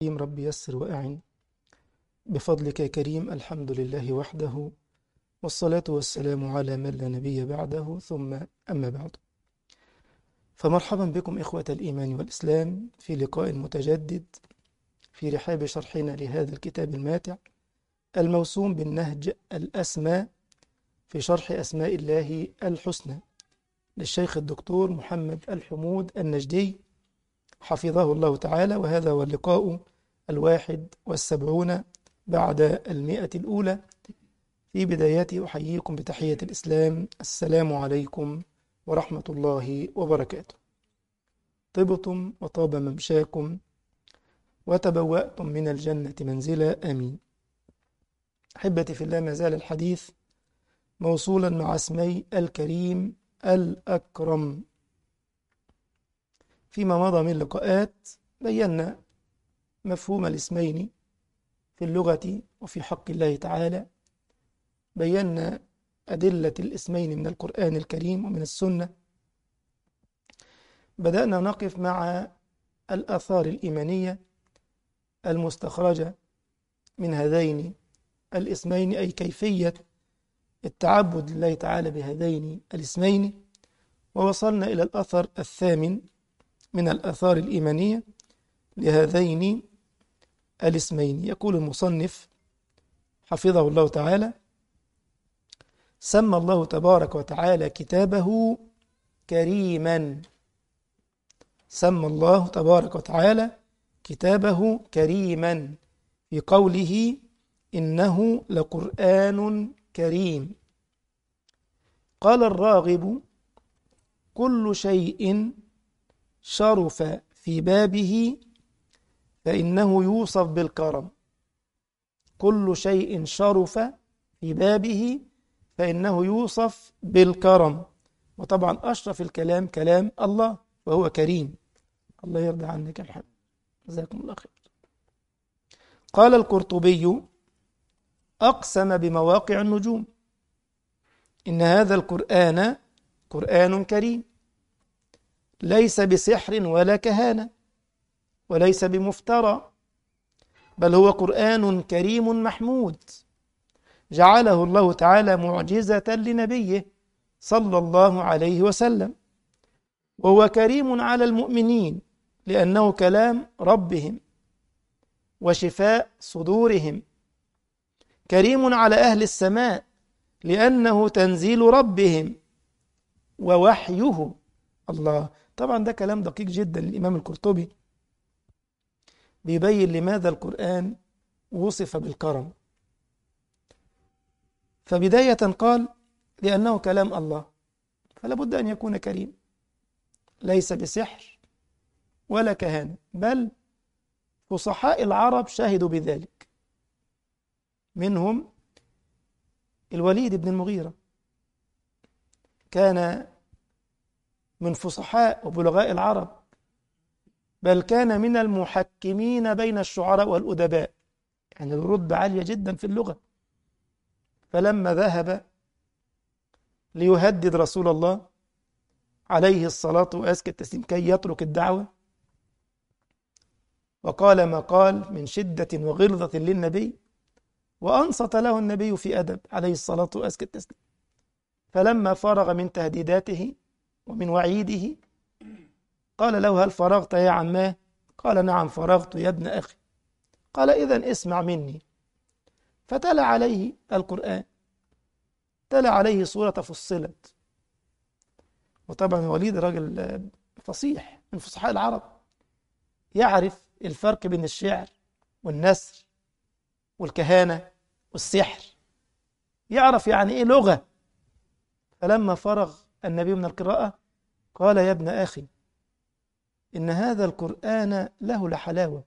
كريم رب يسر وأعن بفضلك يا كريم الحمد لله وحده والصلاة والسلام على من لا نبي بعده ثم أما بعد فمرحبا بكم إخوة الإيمان والإسلام في لقاء متجدد في رحاب شرحنا لهذا الكتاب الماتع الموسوم بالنهج الأسمى في شرح أسماء الله الحسنى للشيخ الدكتور محمد الحمود النجدي حفظه الله تعالى وهذا هو اللقاء الواحد والسبعون بعد المئة الأولى في بدايته أحييكم بتحية الإسلام السلام عليكم ورحمة الله وبركاته طبتم وطاب ممشاكم وتبوأتم من الجنة منزلا آمين أحبتي في الله ما زال الحديث موصولا مع اسمي الكريم الأكرم فيما مضى من لقاءات بينا مفهوم الاسمين في اللغة وفي حق الله تعالى بينا أدلة الاسمين من القرآن الكريم ومن السنة بدأنا نقف مع الآثار الإيمانية المستخرجة من هذين الاسمين أي كيفية التعبد لله تعالى بهذين الاسمين ووصلنا إلى الأثر الثامن من الآثار الإيمانية لهذين الاسمين يقول المصنف حفظه الله تعالى سمى الله تبارك وتعالى كتابه كريما سمى الله تبارك وتعالى كتابه كريما في قوله إنه لقرآن كريم قال الراغب كل شيء شرف في بابه فإنه يوصف بالكرم كل شيء شرف في بابه فإنه يوصف بالكرم وطبعا أشرف الكلام كلام الله وهو كريم الله يرضى عنك يا محمد جزاكم الله خير قال القرطبي أقسم بمواقع النجوم إن هذا القرآن قرآن كريم ليس بسحر ولا كهانة وليس بمفترى بل هو قرآن كريم محمود جعله الله تعالى معجزة لنبيه صلى الله عليه وسلم وهو كريم على المؤمنين لأنه كلام ربهم وشفاء صدورهم كريم على أهل السماء لأنه تنزيل ربهم ووحيه الله طبعا ده كلام دقيق جدا للإمام القرطبي بيبين لماذا القرآن وصف بالكرم فبداية قال لأنه كلام الله فلا بد أن يكون كريم ليس بسحر ولا كهانة بل فصحاء العرب شهدوا بذلك منهم الوليد بن المغيرة كان من فصحاء وبلغاء العرب بل كان من المحكمين بين الشعراء والأدباء يعني الرتبة عالية جدا في اللغة فلما ذهب ليهدد رسول الله عليه الصلاة وأزكى التسليم كي يترك الدعوة وقال ما قال من شدة وغلظة للنبي وأنصت له النبي في أدب عليه الصلاة وأزكى التسليم فلما فرغ من تهديداته ومن وعيده قال له هل فرغت يا عماه قال نعم فرغت يا ابن أخي قال إذا اسمع مني فتلا عليه القرآن تلا عليه سورة فصلت وطبعا وليد راجل فصيح من فصحاء العرب يعرف الفرق بين الشعر والنثر والكهانة والسحر يعرف يعني إيه لغة فلما فرغ النبي من القراءة قال يا ابن أخي إن هذا القرآن له لحلاوة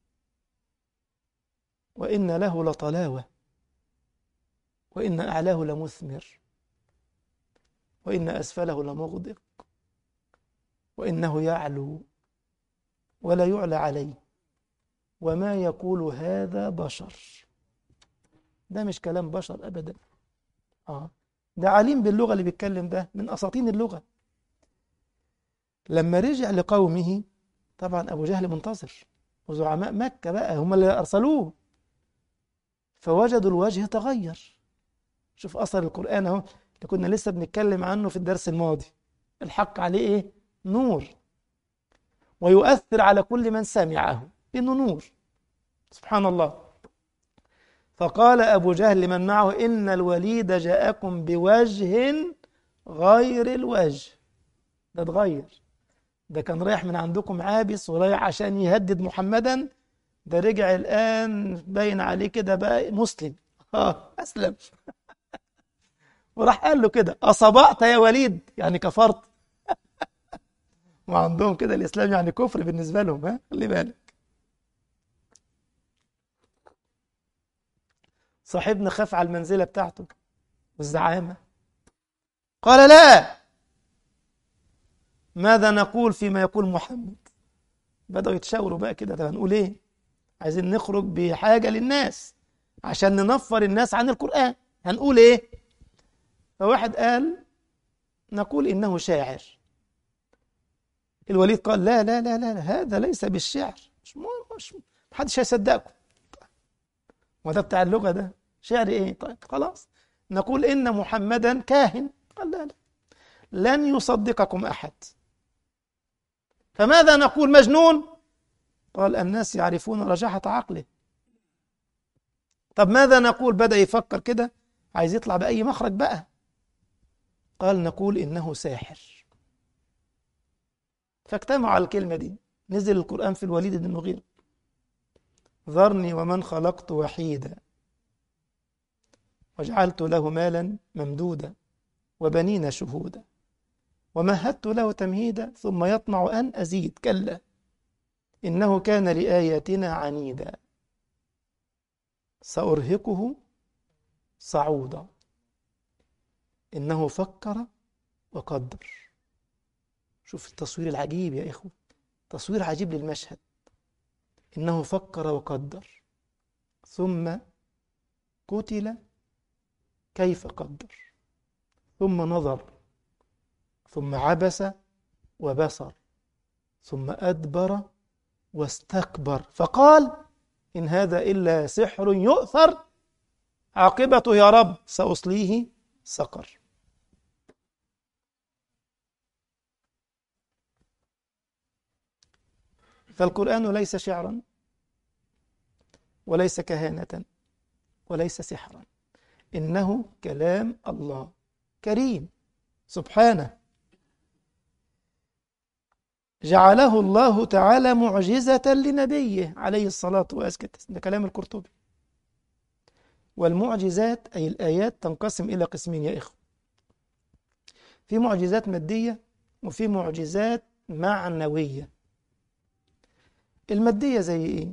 وإن له لطلاوة وإن أعلاه لمثمر وإن أسفله لمغدق وإنه يعلو ولا يعلى عليه وما يقول هذا بشر ده مش كلام بشر أبدا آه ده عليم باللغة اللي بيتكلم ده من أساطين اللغة لما رجع لقومه طبعا أبو جهل منتظر وزعماء مكة بقى هم اللي أرسلوه فوجدوا الوجه تغير شوف أثر القرآن أهو اللي كنا لسه بنتكلم عنه في الدرس الماضي الحق عليه إيه؟ نور ويؤثر على كل من سمعه إنه نور سبحان الله فقال أبو جهل لمن معه إن الوليد جاءكم بوجه غير الوجه ده اتغير ده كان رايح من عندكم عابس ورايح عشان يهدد محمدا ده رجع الآن باين عليه كده بقى مسلم اه أسلم وراح قال له كده أصبعت يا وليد يعني كفرت وعندهم كده الإسلام يعني كفر بالنسبة لهم ها خلي بالك صاحبنا خاف على المنزلة بتاعته والزعامة قال لا ماذا نقول فيما يقول محمد بدأوا يتشاوروا بقى كده طب هنقول ايه عايزين نخرج بحاجة للناس عشان ننفر الناس عن القرآن هنقول ايه فواحد قال نقول إنه شاعر الوليد قال لا لا لا لا هذا ليس بالشعر مش مش محدش هيصدقكم وده بتاع اللغة ده شعر ايه طيب خلاص نقول إن محمدا كاهن قال لا لا لن يصدقكم أحد فماذا نقول مجنون قال الناس يعرفون رجاحة عقله طب ماذا نقول بدأ يفكر كده عايز يطلع بأي مخرج بقى قال نقول إنه ساحر فاجتمعوا على الكلمة دي نزل القرآن في الوليد بن المغيرة ذرني ومن خلقت وحيدا وجعلت له مالا ممدودا وبنين شهودا ومهدت له تمهيدا ثم يطمع أن أزيد كلا إنه كان لآياتنا عنيدا سأرهقه صعودا إنه فكر وقدر شوف التصوير العجيب يا إخوة تصوير عجيب للمشهد إنه فكر وقدر ثم قتل كيف قدر ثم نظر ثم عبس وبصر ثم أدبر واستكبر فقال إن هذا إلا سحر يؤثر عاقبته يا رب سأصليه سقر فالقرآن ليس شعرا وليس كهانة وليس سحرا إنه كلام الله كريم سبحانه جعله الله تعالى معجزة لنبيه عليه الصلاة والسلام ده كلام القرطبي والمعجزات أي الآيات تنقسم إلى قسمين يا إخوة في معجزات مادية وفي معجزات معنوية المادية زي إيه؟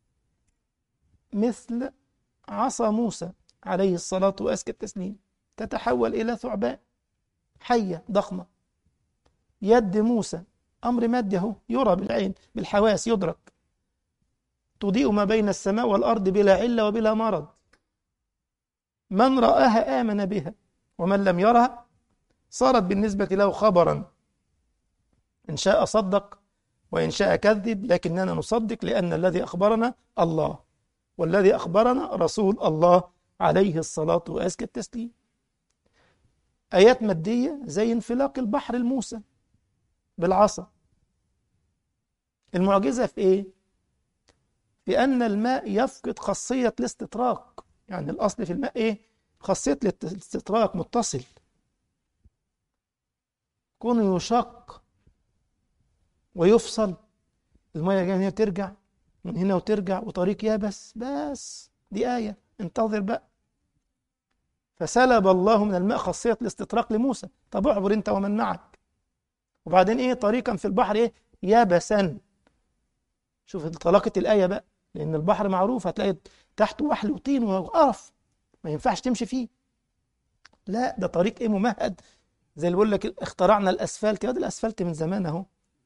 مثل عصا موسى عليه الصلاة وأزكى التسليم تتحول إلى ثعبان حية ضخمة يد موسى أمر مادي أهو يرى بالعين بالحواس يدرك تضيء ما بين السماء والأرض بلا علة وبلا مرض من رآها آمن بها ومن لم يرها صارت بالنسبة له خبرا إن شاء صدق وإن شاء كذب لكننا نصدق لأن الذي أخبرنا الله والذي أخبرنا رسول الله عليه الصلاة وأزكى التسليم آيات مادية زي انفلاق البحر الموسى بالعصا المعجزة في إيه؟ في أن الماء يفقد خاصية الاستطراق يعني الأصل في الماء إيه؟ خاصية الاستطراق متصل كونه يشق ويفصل المية جاية هنا ترجع من هنا وترجع وطريق يابس بس دي آية انتظر بقى فسلب الله من الماء خاصية الاستطراق لموسى طب اعبر انت ومن معك وبعدين ايه طريقا في البحر ايه يابسا شوف طلاقة الآية بقى لأن البحر معروف هتلاقي تحته وحل وطين وقرف ما ينفعش تمشي فيه لا ده طريق ايه ممهد زي اللي بيقول لك اخترعنا الاسفلت يا ده الاسفلت من زمان اهو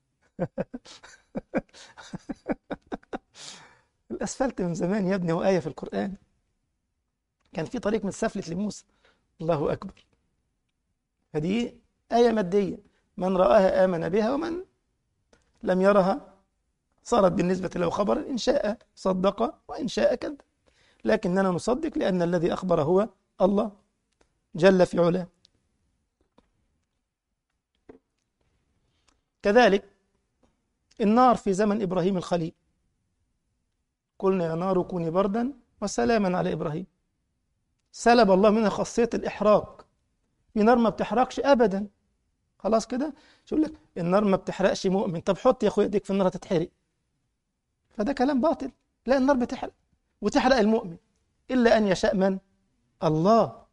الاسفلت من زمان يا ابني وآية في القرآن كان في طريق متسفلت لموسى الله أكبر هذه آية مادية من رآها آمن بها ومن لم يرها صارت بالنسبة له خبرا إن شاء صدق وإن شاء كذب لكننا نصدق لأن الذي أخبر هو الله جل في علاه كذلك النار في زمن إبراهيم الخليل قلنا يا نار كوني بردا وسلاما على إبراهيم سلب الله منها خاصية الإحراق في نار ما بتحرقش أبدا خلاص كده شو لك النار ما بتحرقش مؤمن طب حط يا أخويا ايديك في النار هتتحرق فده كلام باطل لا النار بتحرق وتحرق المؤمن إلا أن يشاء من الله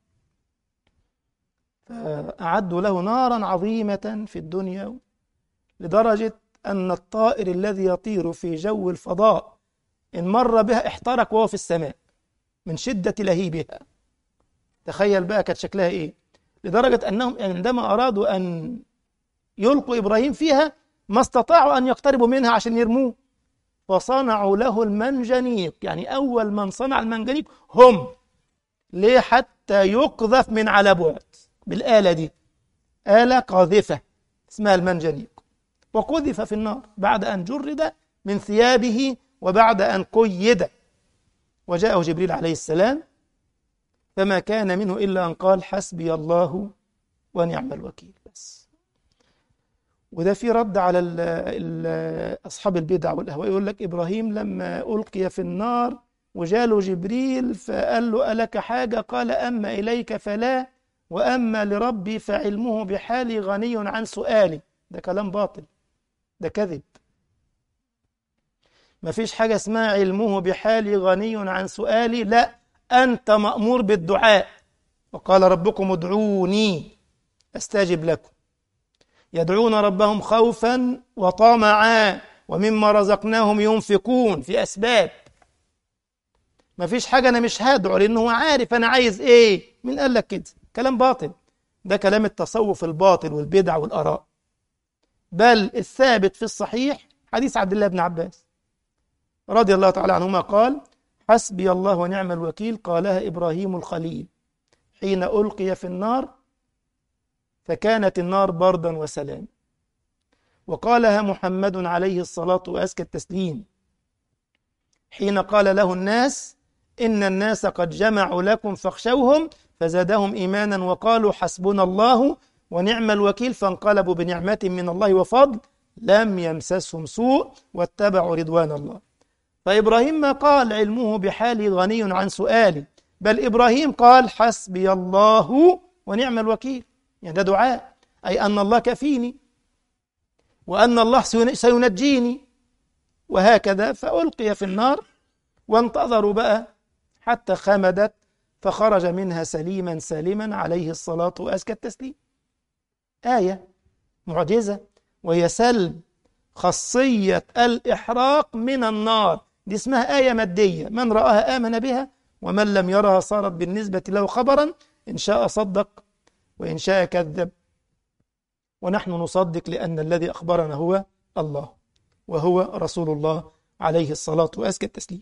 فأعدوا له نارا عظيمة في الدنيا لدرجة أن الطائر الذي يطير في جو الفضاء إن مر بها احترق وهو في السماء من شدة لهيبها تخيل بقى كانت شكلها إيه لدرجة أنهم عندما أرادوا أن يلقوا إبراهيم فيها ما استطاعوا أن يقتربوا منها عشان يرموه فصنعوا له المنجنيق يعني أول من صنع المنجنيق هم ليه حتى يقذف من على بعد بالآلة دي آلة قاذفة اسمها المنجنيق وقذف في النار بعد أن جرد من ثيابه وبعد أن قيد وجاءه جبريل عليه السلام فما كان منه إلا أن قال حسبي الله ونعم الوكيل بس وده في رد على ال ال أصحاب البدع والأهواء يقول لك إبراهيم لما ألقي في النار وجاله جبريل فقال له ألك حاجة قال أما إليك فلا وأما لربي فعلمه بحالي غني عن سؤالي ده كلام باطل ده كذب ما فيش حاجة اسمها علمه بحالي غني عن سؤالي لا أنت مأمور بالدعاء وقال ربكم ادعوني أستجب لكم يدعون ربهم خوفا وطمعا ومما رزقناهم ينفقون في أسباب ما فيش حاجة أنا مش هدعو لأنه هو عارف أنا عايز إيه مين قال لك كده كلام باطل ده كلام التصوف الباطل والبدع والآراء بل الثابت في الصحيح حديث عبد الله بن عباس رضي الله تعالى عنهما قال حسبي الله ونعم الوكيل قالها إبراهيم الخليل حين ألقي في النار فكانت النار بردا وسلام وقالها محمد عليه الصلاة وأزكى التسليم حين قال له الناس إن الناس قد جمعوا لكم فاخشوهم فزادهم إيمانا وقالوا حسبنا الله ونعم الوكيل فانقلبوا بنعمة من الله وفضل لم يمسسهم سوء واتبعوا رضوان الله فإبراهيم ما قال علمه بحالي غني عن سؤالي بل إبراهيم قال حسبي الله ونعم الوكيل يعني ده دعاء أي أن الله كفيني وأن الله سينجيني وهكذا فألقي في النار وانتظروا بقى حتى خمدت فخرج منها سليما سالما عليه الصلاة وأزكى التسليم آية معجزة وهي سلب خاصية الإحراق من النار دي اسمها آية مادية من رآها آمن بها ومن لم يرها صارت بالنسبة له خبرا إن شاء صدق وإن شاء كذب ونحن نصدق لأن الذي أخبرنا هو الله وهو رسول الله عليه الصلاة وأزكى التسليم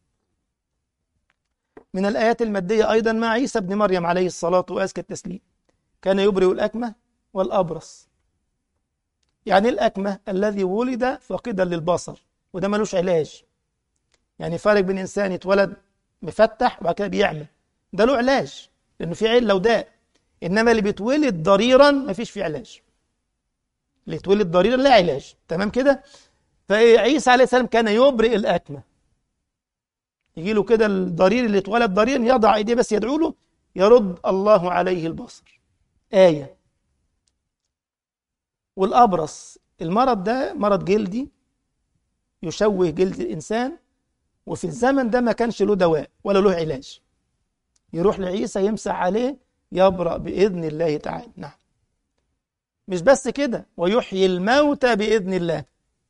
من الآيات المادية أيضا مع عيسى بن مريم عليه الصلاة وأزكى التسليم كان يبرئ الأكمة والأبرص يعني الأكمة الذي ولد فاقدا للبصر وده ملوش علاج يعني فرق بين إنسان يتولد مفتح وبعد كده بيعمى ده له علاج لأنه في علة وداء إنما اللي بيتولد ضريرا مفيش فيه علاج اللي يتولد ضريرا لا علاج تمام كده فعيسى عليه السلام كان يبرئ الأكمة يجي له كده الضرير اللي اتولد ضريرا يضع ايديه بس يدعو له يرد الله عليه البصر آية والأبرص المرض ده مرض جلدي يشوه جلد الإنسان وفي الزمن ده ما كانش له دواء ولا له علاج يروح لعيسى يمسح عليه يبرأ بإذن الله تعالى نعم مش بس كده ويحيي الموتى بإذن الله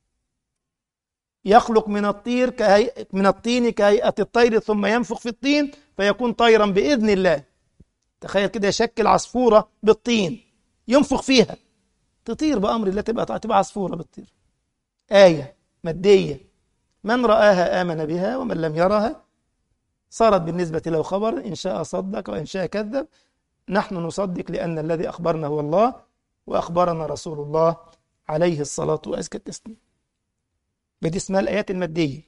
يخلق من الطير كهيئة من الطين كهيئة الطير ثم ينفخ في الطين فيكون طيرا بإذن الله تخيل كده يشكل عصفورة بالطين ينفخ فيها تطير بأمر الله تبقى تبقى عصفورة بتطير آية مادية من رآها آمن بها ومن لم يرها صارت بالنسبة له خبر إن شاء صدق وإن شاء كذب نحن نصدق لأن الذي أخبرنا هو الله وأخبرنا رسول الله عليه الصلاة وأزكى التسليم بدي اسمها الآيات المادية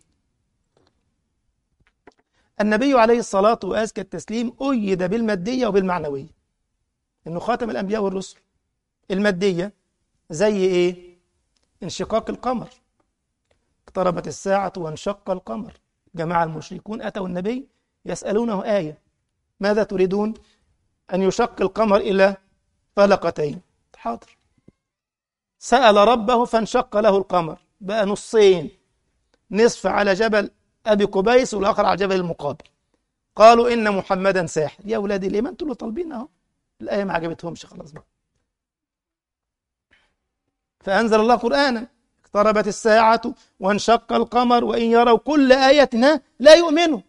النبي عليه الصلاة وأزكى التسليم أيد بالمادية وبالمعنوية إنه خاتم الأنبياء والرسل المادية زي إيه؟ انشقاق القمر اقتربت الساعة وانشق القمر جماعة المشركون أتوا النبي يسألونه آية ماذا تريدون أن يشق القمر إلى فلقتين حاضر سأل ربه فانشق له القمر بقى نصين نصف على جبل أبي قبيس والآخر على جبل المقابل قالوا إن محمدا ساحر يا أولادي ليه ما أنتوا اللي طالبين أهو الآية ما عجبتهمش خلاص بقى فأنزل الله قرآنا اقتربت الساعة وانشق القمر وإن يروا كل آية لا يؤمنوا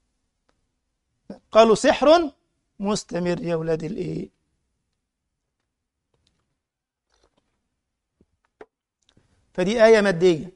قالوا سحر مستمر يا أولاد الإيه فدي آية مادية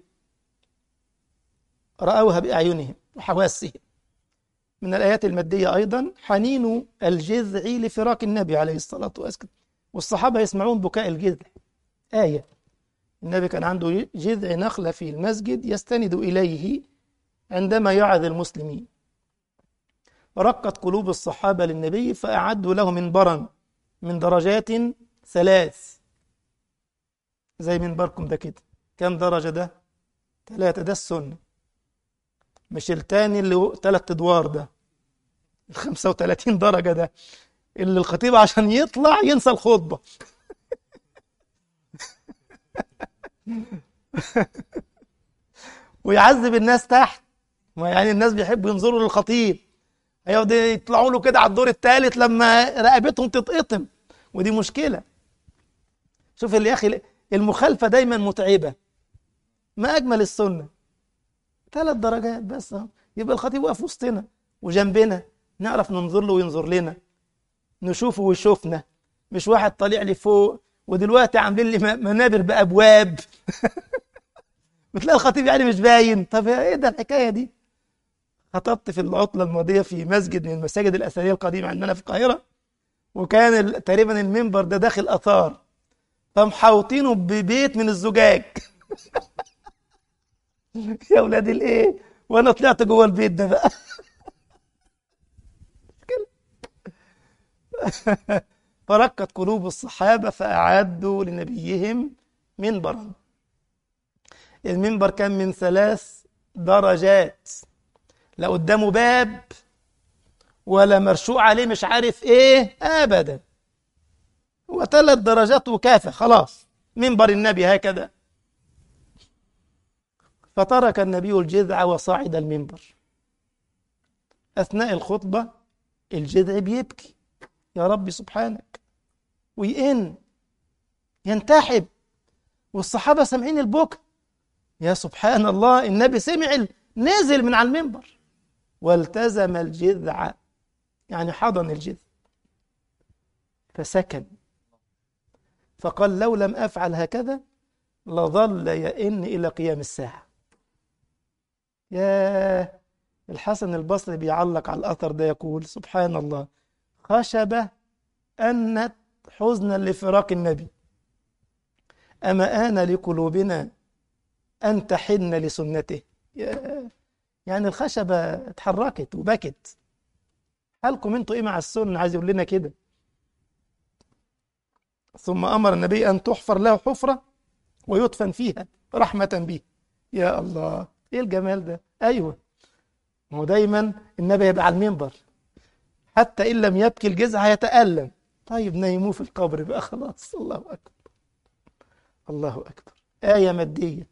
رأوها بأعينهم وحواسهم من الآيات المادية أيضا حنين الجذع لفراق النبي عليه الصلاة والسلام والصحابة يسمعون بكاء الجذع آية النبي كان عنده جذع نخلة في المسجد يستند إليه عندما يعظ المسلمين رقت قلوب الصحابة للنبي فأعدوا له منبرا من درجات ثلاث زي منبركم ده كده كم درجة ده؟ ثلاثة ده السنة مش التاني اللي هو ثلاث أدوار ده ال 35 درجة ده اللي الخطيب عشان يطلع ينسى الخطبة ويعذب الناس تحت ما يعني الناس بيحبوا ينظروا للخطيب هيقعدوا يطلعوا له كده على الدور الثالث لما رقبتهم تتقطم ودي مشكلة شوف يا أخي المخالفة دايما متعبة ما أجمل السنة ثلاث درجات بس اهو يبقى الخطيب واقف وسطنا وجنبنا نعرف ننظر له وينظر لنا نشوفه ويشوفنا مش واحد طالع لي فوق ودلوقتي عاملين لي منابر بأبواب بتلاقي الخطيب يعني مش باين طب ايه ده الحكاية دي خطبت في العطلة الماضية في مسجد من المساجد الأثرية القديمة عندنا في القاهرة وكان تقريبا المنبر ده داخل أثار فمحوطينه ببيت من الزجاج يا ولاد الايه وانا طلعت جوه البيت ده بقى فرقت قلوب الصحابة فأعدوا لنبيهم منبرا المنبر كان من ثلاث درجات لا قدامه باب ولا مرشوع عليه مش عارف ايه ابدا هو ثلاث درجات وكافة خلاص منبر النبي هكذا فترك النبي الجذع وصعد المنبر أثناء الخطبة الجذع بيبكي يا رب سبحانك ويئن ينتحب والصحابة سامعين البكا يا سبحان الله النبي سمع نزل من على المنبر والتزم الجذع يعني حضن الجذع فسكن فقال لو لم أفعل هكذا لظل يئن إلى قيام الساعة يا الحسن البصري بيعلق على الأثر ده يقول سبحان الله خشبة أنت حزنا لفراق النبي أما آن لقلوبنا أن تحن لسنته يعني الخشبة اتحركت وبكت حالكم انتوا ايه مع السنة عايز يقول لنا كده ثم أمر النبي أن تحفر له حفرة ويدفن فيها رحمة به يا الله ايه الجمال ده ايوه ما هو دايما النبي يبقى على المنبر حتى ان لم يبكي الجذع هيتألم طيب نيموه في القبر بقى خلاص الله اكبر الله اكبر آية مادية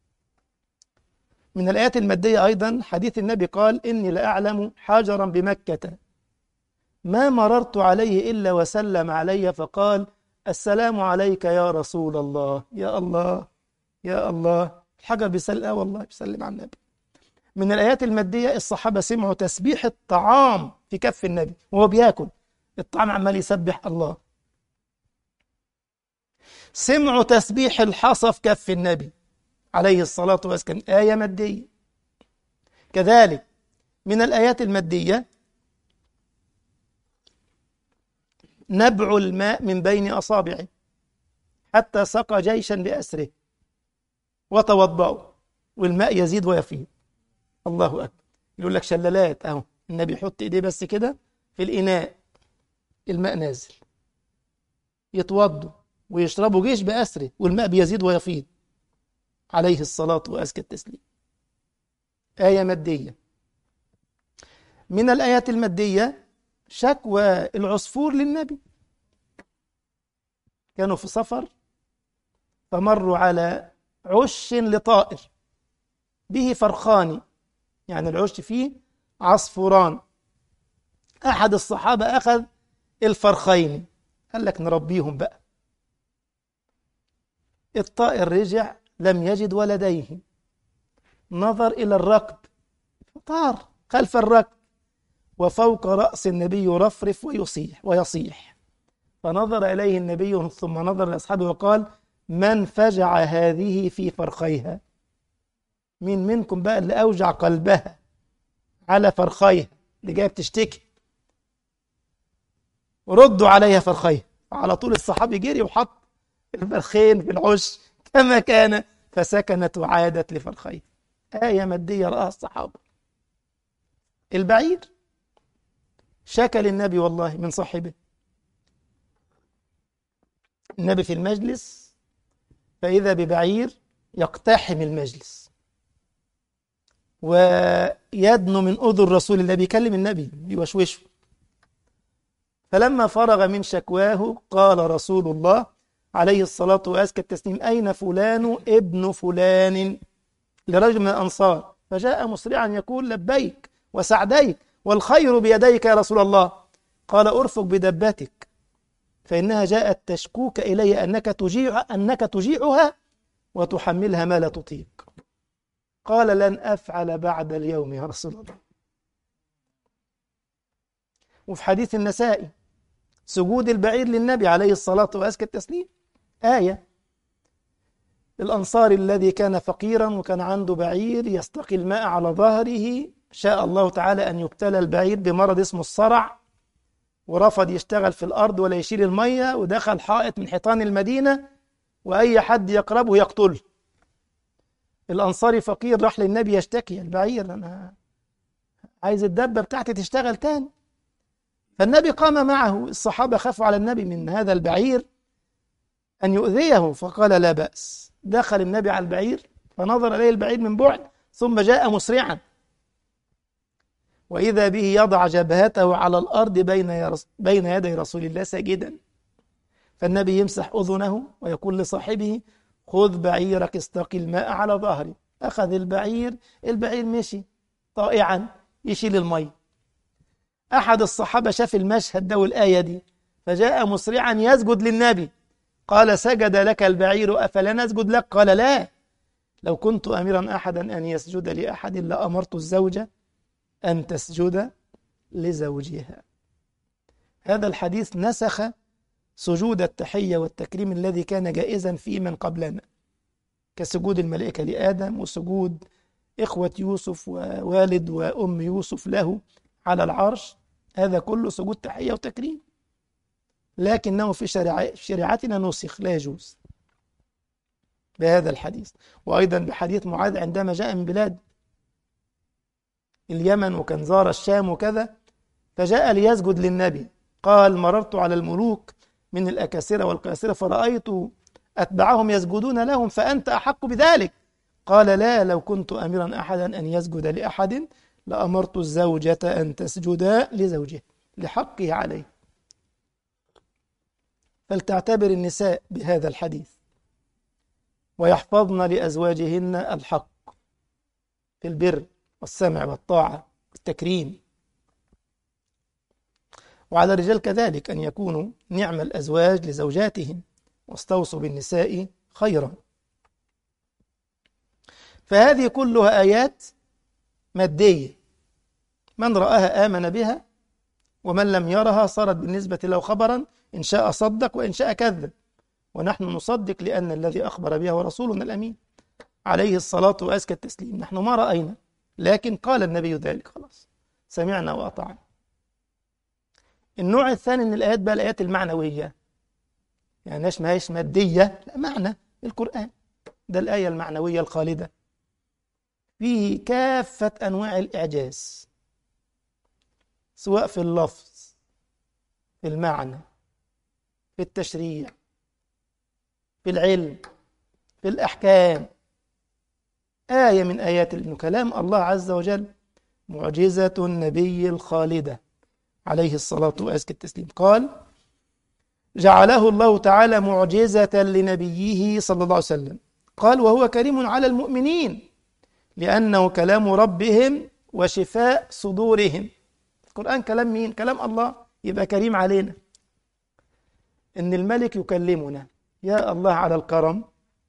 من الآيات المادية أيضا حديث النبي قال إني لأعلم حجرا بمكة ما مررت عليه إلا وسلم علي فقال السلام عليك يا رسول الله يا الله يا الله الحجر بيسلم آه والله بيسلم على النبي من الآيات المادية الصحابة سمعوا تسبيح الطعام في كف النبي وهو بياكل الطعام عمال يسبح الله سمعوا تسبيح الحصى في كف النبي عليه الصلاة والسلام آية مادية كذلك من الآيات المادية نبع الماء من بين أصابعه حتى سقى جيشا بأسره وتوضأوا والماء يزيد ويفيض الله أكبر يقول لك شلالات أهو النبي يحط إيديه بس كده في الإناء الماء نازل يتوضوا ويشربوا جيش بأسره والماء بيزيد ويفيض عليه الصلاة وأزكى التسليم آية مادية من الآيات المادية شكوى العصفور للنبي كانوا في سفر فمروا على عش لطائر به فرخان يعني العش فيه عصفوران أحد الصحابة أخذ الفرخين قال لك نربيهم بقى الطائر رجع لم يجد ولديه نظر إلى الركب فطار خلف الركب وفوق رأس النبي يرفرف ويصيح ويصيح فنظر إليه النبي ثم نظر لأصحابه وقال من فجع هذه في فرخيها مين منكم بقى اللي أوجع قلبها على فرخيها اللي جايه بتشتكي ردوا عليها فرخيها على طول الصحابي جري وحط الفرخين في العش كما كان فسكنت وعادت لفرخيها آية مادية رآها الصحابة البعير شكى للنبي والله من صاحبه النبي في المجلس فإذا ببعير يقتحم المجلس ويدنو من أذن رسول الله بيكلم النبي بيوشوشه فلما فرغ من شكواه قال رسول الله عليه الصلاة وأزكى التسليم أين فلان ابن فلان لرجل من الأنصار فجاء مسرعا يقول لبيك وسعديك والخير بيديك يا رسول الله قال أرفق بدبتك فإنها جاءت تشكوك إلي أنك تجيع أنك تجيعها وتحملها ما لا تطيق قال لن أفعل بعد اليوم يا رسول الله وفي حديث النسائي سجود البعير للنبي عليه الصلاة وأزكى التسليم آية الأنصار الذي كان فقيرا وكان عنده بعير يستقي الماء على ظهره شاء الله تعالى أن يبتلى البعير بمرض اسمه الصرع ورفض يشتغل في الأرض ولا يشيل المية ودخل حائط من حيطان المدينة وأي حد يقربه يقتله الأنصاري فقير راح للنبي يشتكي البعير أنا عايز الدبة بتاعتي تشتغل تاني فالنبي قام معه الصحابة خافوا على النبي من هذا البعير أن يؤذيه فقال لا بأس دخل النبي على البعير فنظر إليه البعير من بعد ثم جاء مسرعا وإذا به يضع جبهته على الأرض بين بين يدي رسول الله ساجدا فالنبي يمسح أذنه ويقول لصاحبه خذ بعيرك استقي الماء على ظهري أخذ البعير البعير مشي طائعا يشيل المي أحد الصحابة شاف المشهد ده والآية دي فجاء مسرعا يسجد للنبي قال سجد لك البعير أفلا نسجد لك قال لا لو كنت أميرا أحدا أن يسجد لأحد لأمرت الزوجة أن تسجد لزوجها هذا الحديث نسخ سجود التحية والتكريم الذي كان جائزا في من قبلنا كسجود الملائكة لآدم وسجود إخوة يوسف ووالد وأم يوسف له على العرش هذا كله سجود تحية وتكريم لكنه في شريعة شريعتنا نسخ لا يجوز بهذا الحديث وأيضا بحديث معاذ عندما جاء من بلاد اليمن وكان زار الشام وكذا فجاء ليسجد للنبي قال مررت على الملوك من الأكاسرة والقياسرة فرأيت أتبعهم يسجدون لهم فأنت أحق بذلك قال لا لو كنت أميرا أحدا أن يسجد لأحد لأمرت الزوجة أن تسجد لزوجها لحقه عليه فلتعتبر النساء بهذا الحديث ويحفظن لأزواجهن الحق في البر والسمع والطاعة والتكريم وعلى الرجال كذلك أن يكونوا نعم الأزواج لزوجاتهم واستوصوا بالنساء خيرا فهذه كلها آيات مادية من رآها آمن بها ومن لم يرها صارت بالنسبة له خبرا إن شاء صدق وإن شاء كذب ونحن نصدق لأن الذي أخبر بها هو رسولنا الأمين عليه الصلاة وأزكى التسليم نحن ما رأينا لكن قال النبي ذلك خلاص سمعنا وأطعنا النوع الثاني من الآيات بقى الآيات المعنوية يعني ما هيش مادية لا معنى القرآن ده الآية المعنوية الخالدة فيه كافة أنواع الإعجاز سواء في اللفظ في المعنى في التشريع في العلم في الأحكام آية من آيات إنه كلام الله عز وجل معجزة النبي الخالدة عليه الصلاة وأزكى التسليم قال جعله الله تعالى معجزة لنبيه صلى الله عليه وسلم قال وهو كريم على المؤمنين لأنه كلام ربهم وشفاء صدورهم القرآن كلام مين؟ كلام الله يبقى كريم علينا إن الملك يكلمنا يا الله على الكرم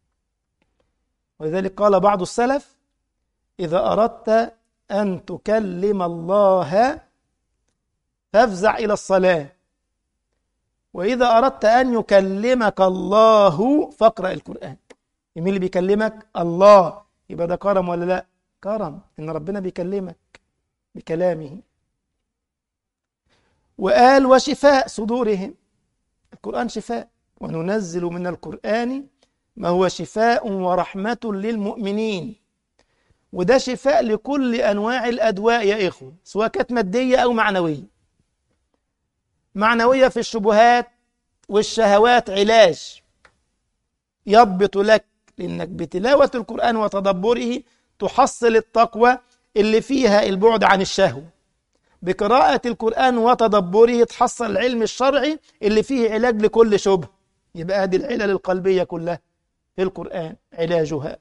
ولذلك قال بعض السلف إذا أردت أن تكلم الله فافزع إلى الصلاة وإذا أردت أن يكلمك الله فاقرأ القرآن مين اللي بيكلمك؟ الله يبقى ده كرم ولا لا؟ كرم إن ربنا بيكلمك بكلامه وقال وشفاء صدورهم القرآن شفاء وننزل من القرآن ما هو شفاء ورحمة للمؤمنين وده شفاء لكل أنواع الأدواء يا إخوة سواء كانت مادية أو معنوية معنوية في الشبهات والشهوات علاج يضبط لك لأنك بتلاوة القرآن وتدبره تحصل التقوى اللي فيها البعد عن الشهوة بقراءة القرآن وتدبره تحصل العلم الشرعي اللي فيه علاج لكل شبه يبقى هذه العلل القلبية كلها في القرآن علاجها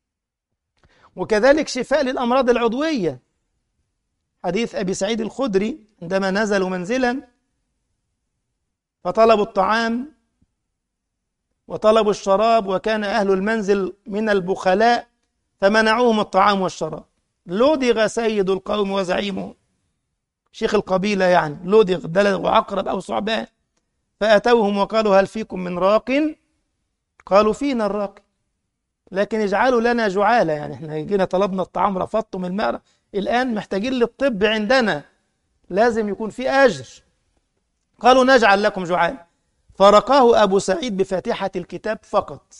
وكذلك شفاء للأمراض العضوية حديث أبي سعيد الخدري عندما نزلوا منزلا فطلبوا الطعام وطلبوا الشراب وكان أهل المنزل من البخلاء فمنعوهم الطعام والشراب لدغ سيد القوم وزعيمهم شيخ القبيلة يعني لدغ دلغ وعقرب أو ثعبان فأتوهم وقالوا هل فيكم من راق قالوا فينا الراقي لكن اجعلوا لنا جعالة يعني احنا جينا طلبنا الطعام رفضتم الماء الآن محتاجين للطب عندنا لازم يكون في أجر قالوا نجعل لكم جعالة فرقاه أبو سعيد بفاتحة الكتاب فقط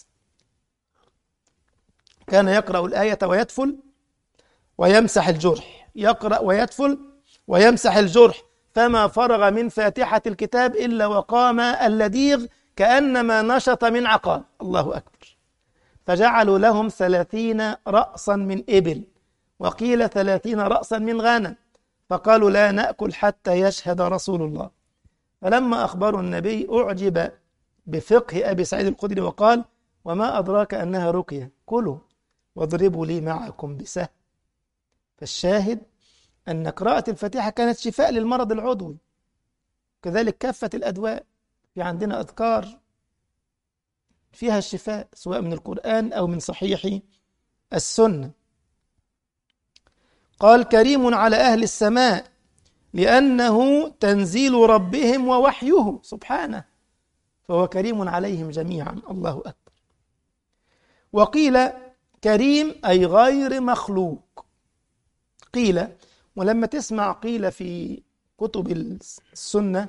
كان يقرأ الآية ويدفل ويمسح الجرح يقرأ ويدفل ويمسح الجرح فما فرغ من فاتحة الكتاب إلا وقام اللديغ كأنما نشط من عقال الله أكبر فجعلوا لهم ثلاثين رأسا من إبل وقيل ثلاثين رأسا من غنم فقالوا لا نأكل حتى يشهد رسول الله فلما أخبروا النبي أعجب بفقه أبي سعيد الخدري وقال وما أدراك أنها رقية كلوا واضربوا لي معكم بسهم فالشاهد أن قراءة الفاتحة كانت شفاء للمرض العضوي كذلك كافة الأدواء في عندنا أذكار فيها الشفاء سواء من القرآن أو من صحيح السنة قال كريم على أهل السماء لأنه تنزيل ربهم ووحيه سبحانه فهو كريم عليهم جميعا الله أكبر وقيل كريم أي غير مخلوق قيل ولما تسمع قيل في كتب السنة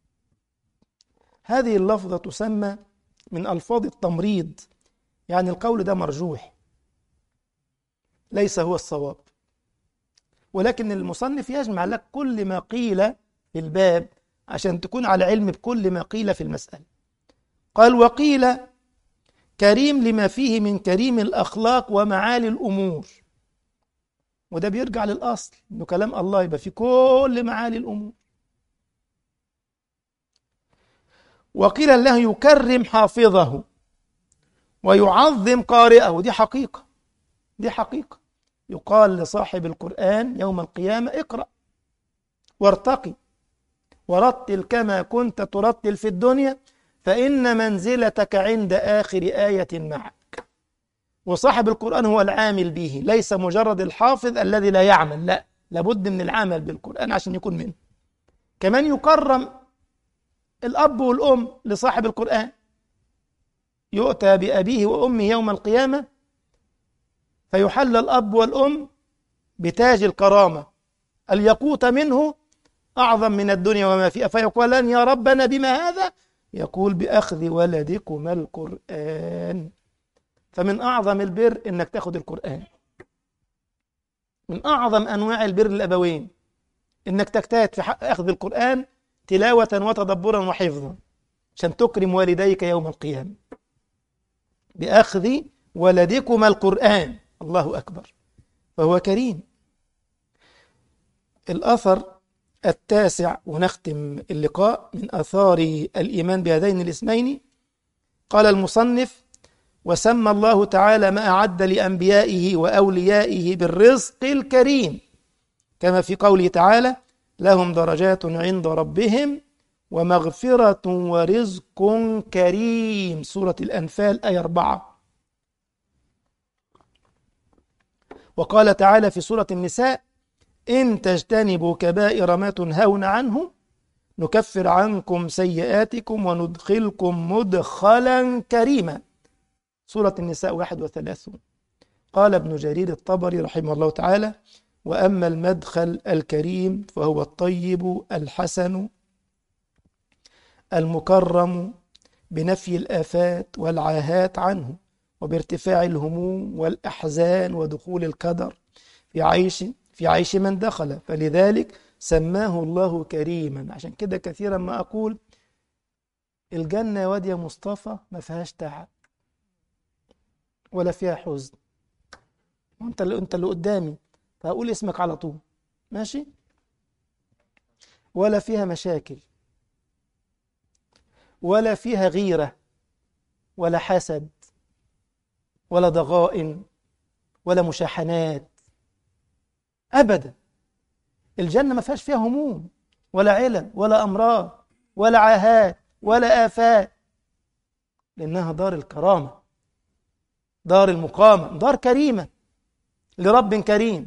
هذه اللفظة تسمى من ألفاظ التمريض يعني القول ده مرجوح ليس هو الصواب ولكن المصنف يجمع لك كل ما قيل في الباب عشان تكون على علم بكل ما قيل في المسألة قال وقيل كريم لما فيه من كريم الأخلاق ومعالي الأمور وده بيرجع للأصل إنه كلام الله يبقى فيه كل معالي الأمور وقيل الله يكرم حافظه ويعظم قارئه دي حقيقة دي حقيقة يقال لصاحب القرآن يوم القيامة اقرأ وارتقي ورتل كما كنت ترتل في الدنيا فإن منزلتك عند آخر آية معك وصاحب القرآن هو العامل به ليس مجرد الحافظ الذي لا يعمل لا لابد من العمل بالقرآن عشان يكون منه كمان يكرم الأب والأم لصاحب القرآن يؤتى بأبيه وأمه يوم القيامة فيحل الأب والأم بتاج الكرامة اليقوت منه أعظم من الدنيا وما فيها فيقولان يا ربنا بما هذا يقول بأخذ ولدكما القرآن فمن أعظم البر إنك تاخد القرآن من أعظم أنواع البر الأبوين إنك تجتهد في حق أخذ القرآن تلاوة وتدبرا وحفظا عشان تكرم والديك يوم القيامة بأخذ ولدكما القرآن الله أكبر فهو كريم الأثر التاسع ونختم اللقاء من آثار الإيمان بهذين الاسمين قال المصنف وسمى الله تعالى ما أعد لأنبيائه وأوليائه بالرزق الكريم كما في قوله تعالى لهم درجات عند ربهم ومغفرة ورزق كريم سورة الأنفال آية 4 وقال تعالى في سورة النساء إن تجتنبوا كبائر ما تنهون عنه نكفر عنكم سيئاتكم وندخلكم مدخلا كريما سورة النساء 31 قال ابن جرير الطبري رحمه الله تعالى وأما المدخل الكريم فهو الطيب الحسن المكرم بنفي الآفات والعاهات عنه وبارتفاع الهموم والأحزان ودخول القدر في عيش في عيش من دخل فلذلك سماه الله كريما عشان كده كثيرا ما أقول الجنة يا واد يا مصطفى ما فيهاش تعب ولا فيها حزن وانت اللي انت اللي قدامي فهقول اسمك على طول ماشي ولا فيها مشاكل ولا فيها غيرة ولا حسد ولا ضغائن ولا مشاحنات أبدا الجنة ما فيهاش فيها هموم ولا علل ولا أمراض ولا عاهات ولا آفات لأنها دار الكرامة دار المقامة دار كريمة لرب كريم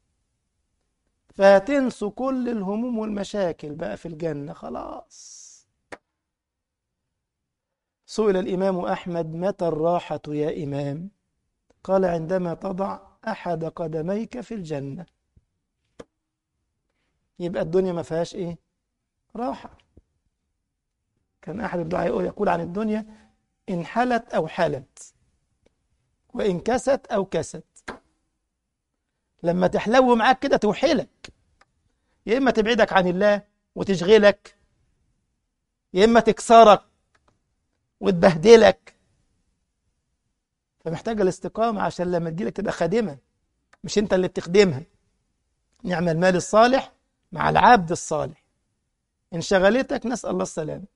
فهتنسوا كل الهموم والمشاكل بقى في الجنة خلاص سئل الإمام أحمد متى الراحة يا إمام قال عندما تضع أحد قدميك في الجنة يبقى الدنيا ما فيهاش إيه راحة كان أحد الدعاء يقول, يقول عن الدنيا إن حلت أو حلت وإن كست أو كست لما تحلو معاك كده توحلك يا إما تبعدك عن الله وتشغلك يا إما تكسرك وتبهدلك فمحتاجة الاستقامة عشان لما تجيلك تبقى خادمة مش انت اللي بتخدمها نعم المال الصالح مع العبد الصالح إن شغلتك نسأل الله السلامة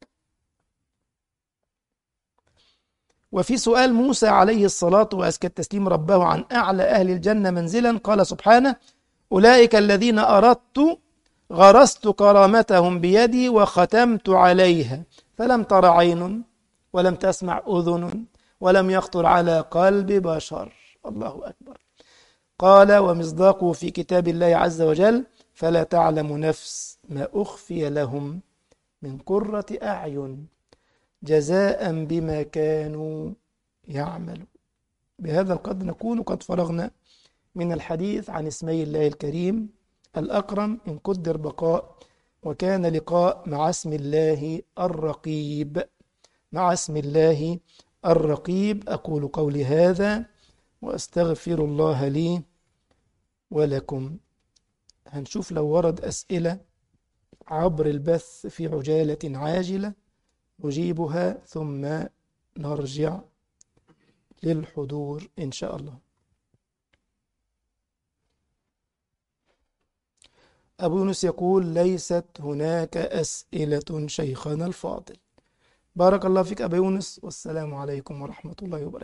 وفي سؤال موسى عليه الصلاة وأزكى التسليم ربه عن أعلى أهل الجنة منزلا قال سبحانه أولئك الذين أردت غرست كرامتهم بيدي وختمت عليها فلم تر عين ولم تسمع أذن ولم يخطر على قلب بشر الله أكبر قال ومصداقه في كتاب الله عز وجل فلا تعلم نفس ما أخفي لهم من قرة أعين جزاء بما كانوا يعملون بهذا القدر نكون قد فرغنا من الحديث عن اسمي الله الكريم الأكرم إن قدر بقاء وكان لقاء مع اسم الله الرقيب مع اسم الله الرقيب أقول قولي هذا وأستغفر الله لي ولكم هنشوف لو ورد أسئلة عبر البث في عجالة عاجلة نجيبها ثم نرجع للحضور إن شاء الله أبو يونس يقول ليست هناك أسئلة شيخنا الفاضل بارك الله فيك أبا يونس والسلام عليكم ورحمة الله وبركاته